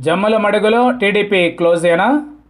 జమ్మల మడుగులో టీడీపీ క్లోజేనా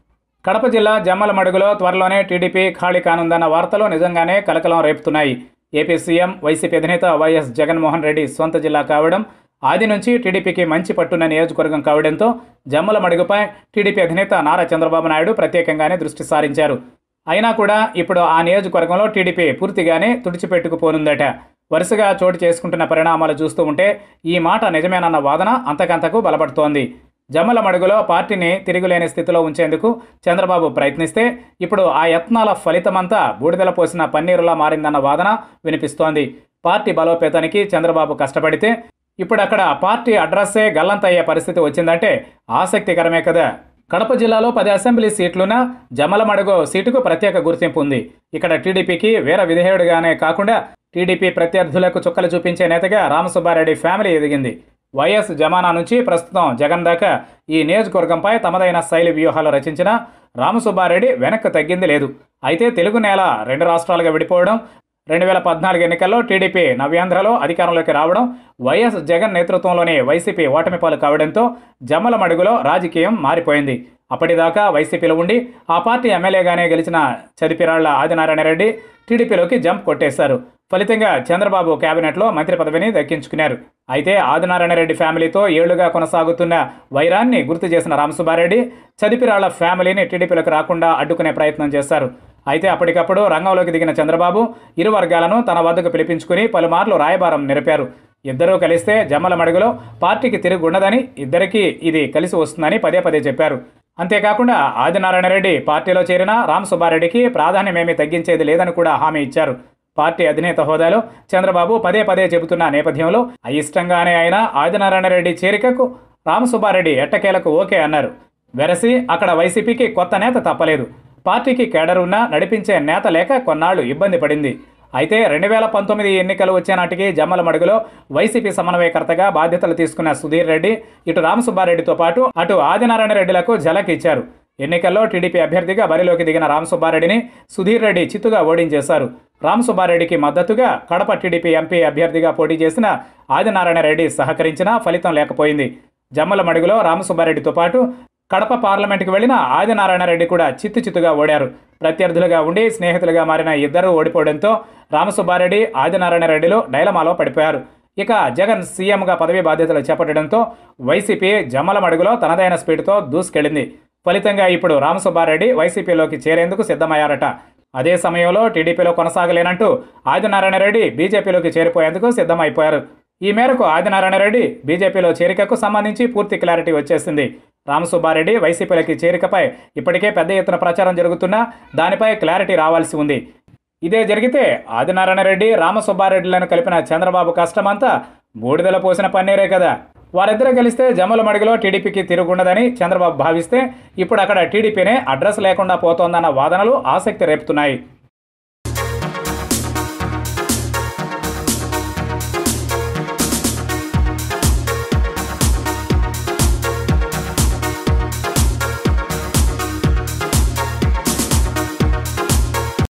కడప జిల్లా జమ్మల మడుగులో త్వరలోనే టీడీపీ ఖాళీ కానుందన్న వార్తలు నిజంగానే కలకలం రేపుతున్నాయి ఏపీ సీఎం వైసీపీ అధినేత వైఎస్ జగన్మోహన్ రెడ్డి సొంత జిల్లా కావడం ఆది నుంచి టీడీపీకి మంచి పట్టున్న నియోజకవర్గం కావడంతో జమ్మల మడుగుపై టీడీపీ అధినేత నారా చంద్రబాబు నాయుడు ప్రత్యేకంగానే దృష్టి సారించారు అయినా కూడా ఇప్పుడు ఆ నియోజకవర్గంలో టీడీపీ పూర్తిగానే తుడిచిపెట్టుకుపోనుందట వరుసగా చోటు చేసుకుంటున్న పరిణామాలు చూస్తూ ఉంటే ఈ మాట నిజమేనన్న వాదన అంతకంతకు బలపడుతోంది జమ్మల మడుగులో పార్టీని తిరుగులేని స్థితిలో ఉంచేందుకు చంద్రబాబు ప్రయత్నిస్తే ఇప్పుడు ఆ యత్నాల ఫలితమంతా బూడిదల పోసిన పన్నీరులా మారిందన్న వాదన వినిపిస్తోంది పార్టీ బలోపేతానికి చంద్రబాబు కష్టపడితే ఇప్పుడు అక్కడ పార్టీ అడ్రస్సే గల్లంతయ్యే పరిస్థితి వచ్చిందంటే ఆసక్తికరమే కదా కడప జిల్లాలో పది అసెంబ్లీ సీట్లున్న జమ్మలమడుగు సీటుకు ప్రత్యేక గుర్తింపు ఉంది ఇక్కడ టీడీపీకి వీర విధేయుడిగానే కాకుండా టీడీపీ ప్రత్యర్థులకు చుక్కలు చూపించే నేతగా రామసుబ్బారెడ్డి ఫ్యామిలీ ఎదిగింది వైఎస్ జమానా నుంచి ప్రస్తుతం జగన్ దాకా ఈ నియోజకవర్గంపై తమదైన శైలి వ్యూహాలు రచించిన రామసుబ్బారెడ్డి వెనక్కి తగ్గింది లేదు అయితే తెలుగు నేల రెండు రాష్ట్రాలుగా విడిపోవడం రెండు వేల పద్నాలుగు ఎన్నికల్లో టీడీపీ నవ్యాంధ్రలో అధికారంలోకి రావడం వైఎస్ జగన్ నేతృత్వంలోని వైసీపీ ఓటమి పాలు కావడంతో జమ్మల మడుగులో రాజకీయం మారిపోయింది అప్పటిదాకా వైసీపీలో ఉండి ఆ పార్టీ ఎమ్మెల్యేగానే గెలిచిన చదిపిరాళ్ల ఆదినారాయణ రెడ్డి టీడీపీలోకి జంప్ కొట్టేశారు ఫలితంగా చంద్రబాబు కేబినెట్లో మంత్రి పదవిని దక్కించుకున్నారు అయితే ఆదినారాయణ రెడ్డి ఫ్యామిలీతో ఏళ్లుగా కొనసాగుతున్న వైరాన్ని గుర్తు చేసిన రామసుబ్బారెడ్డి చదిపిరాళ్ల ఫ్యామిలీని టీడీపీలోకి రాకుండా అడ్డుకునే ప్రయత్నం చేశారు అయితే అప్పటికప్పుడు రంగంలోకి దిగిన చంద్రబాబు ఇరు వర్గాలను తన వద్దకు పిలిపించుకుని పలుమార్లు రాయబారం నిలిపారు ఇద్దరూ కలిస్తే జమ్మల మడుగులో పార్టీకి తిరిగి ఉండదని ఇద్దరికీ ఇది కలిసి వస్తుందని పదే పదే చెప్పారు అంతేకాకుండా ఆదినారాయణ రెడ్డి పార్టీలో చేరిన రామ్ సుబ్బారెడ్డికి ప్రాధాన్యమేమీ తగ్గించేది లేదని కూడా హామీ ఇచ్చారు పార్టీ అధినేత హోదాలో చంద్రబాబు పదే పదే చెబుతున్న నేపథ్యంలో అయిష్టంగానే అయినా ఆదినారాయణ రెడ్డి చేరికకు రామసుబ్బారెడ్డి ఎట్టకేలకు ఓకే అన్నారు వెరసి అక్కడ వైసీపీకి కొత్త నేత తప్పలేదు పార్టీకి కేడర్ ఉన్నా నడిపించే నేత లేక కొన్నాళ్లు ఇబ్బంది పడింది అయితే రెండు వేల పంతొమ్మిది ఎన్నికలు వచ్చే నాటికి జమ్మల మడుగులో వైసీపీ సమన్వయకర్తగా బాధ్యతలు తీసుకున్న సుధీర్ రెడ్డి ఇటు రామసుబ్బారెడ్డితో పాటు అటు ఆదినారాయణ రెడ్డిలకు ఝలక్ ఇచ్చారు ఎన్నికల్లో టీడీపీ అభ్యర్థిగా బరిలోకి దిగిన రామసుబ్బారెడ్డిని సుధీర్ రెడ్డి చిత్తుగా ఓడించేశారు రామసుబ్బారెడ్డికి మద్దతుగా కడప టీడీపీ ఎంపీ అభ్యర్థిగా పోటీ చేసిన ఆదినారాయణ రెడ్డి సహకరించినా ఫలితం లేకపోయింది జమ్మల మడుగులో రామసుబ్బారెడ్డితో పాటు కడప పార్లమెంటుకు వెళ్లిన ఆదినారాయణ రెడ్డి కూడా చిత్తు చిత్తుగా ఓడారు ప్రత్యర్థులుగా ఉండి స్నేహితులుగా మారిన ఇద్దరు ఓడిపోవడంతో రామసుబ్బారెడ్డి ఆదినారాయణ రెడ్డిలు డైలమాలో పడిపోయారు ఇక జగన్ సీఎంగా పదవి బాధ్యతలు చేపట్టడంతో వైసీపీ జమ్మల మడుగులో తనదైన స్పీడ్తో దూసుకెళ్లింది ఫలితంగా ఇప్పుడు రామసుబ్బారెడ్డి వైసీపీలోకి చేరేందుకు సిద్ధమయ్యారట అదే సమయంలో టీడీపీలో కొనసాగలేనంటూ ఆదినారాయణ రెడ్డి బీజేపీలోకి చేరిపోయేందుకు సిద్ధమైపోయారు ఈ మేరకు ఆదినారాయణ రెడ్డి బీజేపీలో చేరికకు సంబంధించి పూర్తి క్లారిటీ వచ్చేసింది రామసుబ్బారెడ్డి వైసీపీలకి చేరికపై ఇప్పటికే పెద్ద ఎత్తున ప్రచారం జరుగుతున్నా దానిపై క్లారిటీ రావాల్సి ఉంది ఇదే జరిగితే ఆదినారాయణ రెడ్డి రామసుబ్బారెడ్డిలను కలిపిన చంద్రబాబు కష్టమంతా బూడిదల పోసిన పన్నీరే కదా వారిద్దరూ కలిస్తే జమ్మల మడుగులో టీడీపీకి తిరుగుండదని చంద్రబాబు భావిస్తే ఇప్పుడు అక్కడ టీడీపీనే అడ్రస్ లేకుండా పోతోందన్న వాదనలు ఆసక్తి రేపుతున్నాయి